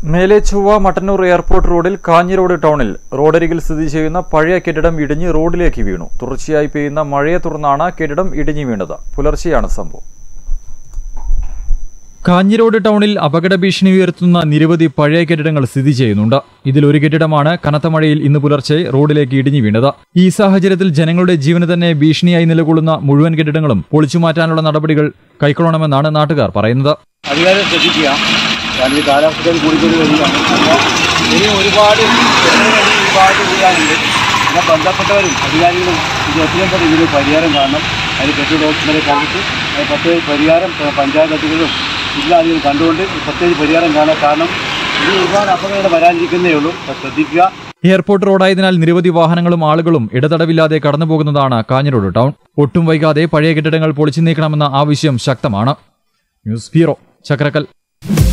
മേലെ ചൊവ്വ മട്ടന്നൂർ എയർപോർട്ട് റോഡിൽ കാഞ്ഞിരോട് ടൗണിൽ റോഡരികിൽ സ്ഥിതി ചെയ്യുന്ന പഴയ കെട്ടിടം ഇടിഞ്ഞ് റോഡിലേക്ക് വീണു തുടർച്ചയായി പെയ്യുന്ന മഴയെ തുടർന്നാണ് കെട്ടിടം ഇടിഞ്ഞു വീണത് പുലർച്ചെയാണ് സംഭവം കാഞ്ഞിരോട് ടൗണിൽ അപകട ഭീഷണി ഉയർത്തുന്ന നിരവധി പഴയ കെട്ടിടങ്ങൾ സ്ഥിതി ചെയ്യുന്നുണ്ട് ഇതിലൊരു കെട്ടിടമാണ് കനത്ത മഴയിൽ ഇന്ന് പുലർച്ചെ റോഡിലേക്ക് ഇടിഞ്ഞു വീണത് ഈ സാഹചര്യത്തിൽ ജനങ്ങളുടെ ജീവന് തന്നെ ഭീഷണിയായി നിലകൊള്ളുന്ന മുഴുവൻ കെട്ടിടങ്ങളും പൊളിച്ചുമാറ്റാനുള്ള നടപടികൾ കൈക്കൊള്ളണമെന്നാണ് നാട്ടുകാർ പറയുന്നത് അധികാരം ശ്രദ്ധിക്കുക കാരണം ഈ കാലാവസ്ഥയിൽ കൂടിക്കൂടി വരികയാണ് അപ്പോൾ ഇനി ഒരുപാട് ജനങ്ങൾ ഈ ഭാഗത്ത് കൂടാനുണ്ട് എന്നാൽ ബന്ധപ്പെട്ടവരും അധികാരികളും ഇത് എത്രയും പെട്ടെന്ന് ഇതിന് പരിഹാരം കാണണം അതിന് കെട്ടിട ഓഫീസറെ കണ്ടിട്ട് അത് പ്രത്യേക പരിഹാരം പ- പഞ്ചായത്ത് അധികൃതരും ജില്ലാധികാരികളും കണ്ടുകൊണ്ട് പ്രത്യേക പരിഹാരം കാണാൻ കാരണം ഇനി ഒരുപാട് അപകടങ്ങൾ വരാനിരിക്കുന്നേ ഉള്ളൂ അപ്പോൾ ശ്രദ്ധിക്കുക എയർപോർട്ട് റോഡായതിനാൽ നിരവധി വാഹനങ്ങളും ആളുകളും ഇടതടവില്ലാതെ കടന്നുപോകുന്നതാണ് കാഞ്ഞിരോട് ടൗൺ ഒട്ടും വൈകാതെ പഴയ കെട്ടിടങ്ങൾ പൊളിച്ചു നീക്കണമെന്ന ആവശ്യം ശക്തമാണ് ന്യൂസ് ബ്യൂറോ ചക്രക്കൽ